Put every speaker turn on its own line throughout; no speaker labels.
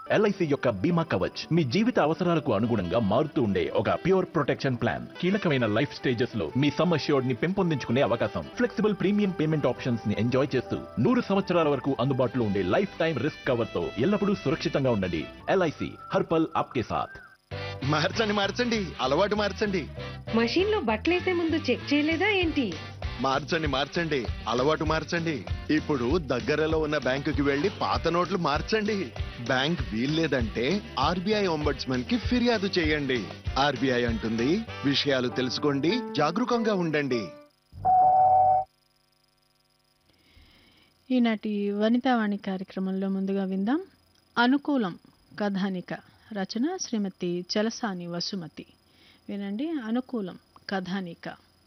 LIC యొక్క బీమా కవచ్ మీ జీవిత అవసరాలకు అనుగుణంగా మారుతూ ఉండే ఒక ప్యూర్ ప్రొటెక్షన్ ప్లాన్ కీలకమైన లైఫ్ స్టేజెస్ లో మీ సమ్ అష్యూర్డ్ ని పెంపొందించుకునే అవకాశం ఫ్లెక్సిబుల్ ప్రీమియం పేమెంట్ ఆప్షన్స్ ని ఎంజాయ్ చేస్తూ నూరు సంవత్సరాల వరకు అందుబాటులో ఉండే లైఫ్ టైం రిస్క్ కవర్ తో ఎల్లప్పుడూ సురక్షితంగా ఉండండి ఎల్ఐసి హర్పల్ ఆప్కే సాథ్
మార్చండి మార్చండి అలవాటు మార్చండి
మషీన్ లో బట్టలేసే ముందు చెక్ చేయలేదా ఏంటి
మార్చండి మార్చండి అలవాటు మార్చండి ఇప్పుడు దగ్గరలో ఉన్న బ్యాంకుకి వెళ్లి పాత నోట్లు మార్చండి బ్యాంక్ వీల్లేదంటే ఆర్బీఐ ఒంబడ్స్మన్ కి ఫిర్యాదు చేయండి ఆర్బీఐ అంటుంది విషయాలు తెలుసుకోండి జాగరూకంగా ఉండండి
ఈనాటి వనితావాణి కార్యక్రమంలో ముందుగా విందాం అనుకూలం కథానిక రచన శ్రీమతి చలసాని వసుమతి వినండి అనుకూలం కథానిక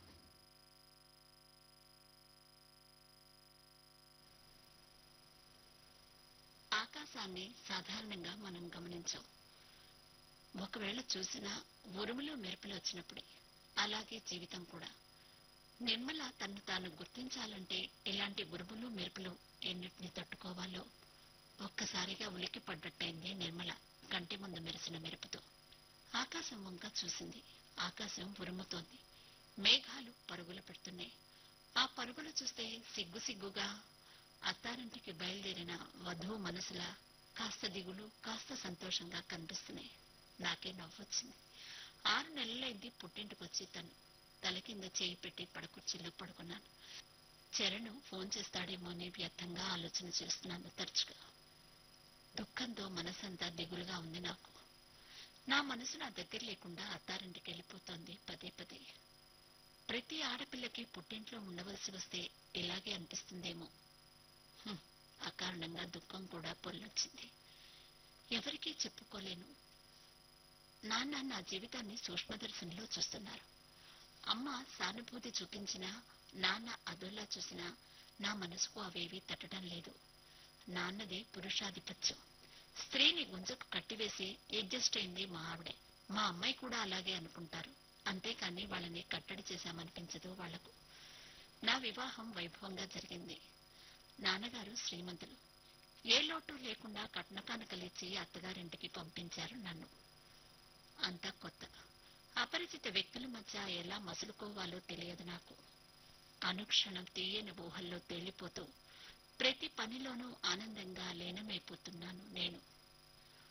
ఆకాశాన్ని సాధారణంగా మనం గమనించాం ఒకవేళ చూసినా ఉరుములు మెరుపులు వచ్చినప్పుడే అలాగే జీవితం కూడా నిర్మల తను తాను గుర్తించాలంటే ఇలాంటి ఉరుములు మెరుపులు ఎన్నిటిని తట్టుకోవాలో ఒక్కసారిగా ఉలికి పడ్డట్టయింది నిర్మల కంటి ముందు మెరిసిన మెరుపుతో ఆకాశం వంక చూసింది ఆకాశం ఉరుముతోంది మేఘాలు పరుగులు పెడుతున్నాయి ఆ పరుగులు చూస్తే సిగ్గు సిగ్గుగా అత్తారింటికి బయలుదేరిన వధువు మనసులా కాస్త దిగులు కాస్త సంతోషంగా కనిపిస్తున్నాయి నాకే నవ్వొచ్చింది ఆరు నెలలైంది పుట్టింటికొచ్చి తను తల కింద చేయి పెట్టి పడకుర్చీలో పడుకున్నాను చరణ్ ఫోన్ చేస్తాడేమో అని వ్యర్థంగా ఆలోచన చేస్తున్నాను తరచుగా దుఃఖంతో మనసంతా దిగులుగా ఉంది నాకు నా మనసు నా దగ్గర లేకుండా అత్తారింటికి వెళ్ళిపోతోంది పదే పదే ప్రతి ఆడపిల్లకి పుట్టింట్లో ఉండవలసి వస్తే ఇలాగే అనిపిస్తుందేమో హ్మ్, అకారణంగా దుఃఖం కూడా పొల్లొచ్చింది ఎవరికీ చెప్పుకోలేను నాన్న నా జీవితాన్ని సూక్ష్మదర్శనలో చూస్తున్నారు అమ్మ సానుభూతి చూపించినా నాన్న అదోలా చూసినా నా మనసుకు అవేవీ తట్టడం లేదు నాన్నది పురుషాధిపత్యం స్త్రీని గుంజకు కట్టివేసి అడ్జస్ట్ అయింది మా ఆవిడే మా అమ్మాయి కూడా అలాగే అనుకుంటారు అంతేకాని వాళ్ళని కట్టడి చేశామనిపించదు వాళ్లకు నా వివాహం వైభవంగా జరిగింది నాన్నగారు శ్రీమంతులు ఏ లోటు లేకుండా కట్న కానుకలిచ్చి అత్తగారింటికి పంపించారు నన్ను అంతా కొత్త అపరిచిత వ్యక్తుల మధ్య ఎలా మసులుకోవాలో తెలియదు నాకు అనుక్షణం తీయని ఊహల్లో తేలిపోతూ ప్రతి పనిలోనూ ఆనందంగా లీనమైపోతున్నాను నేను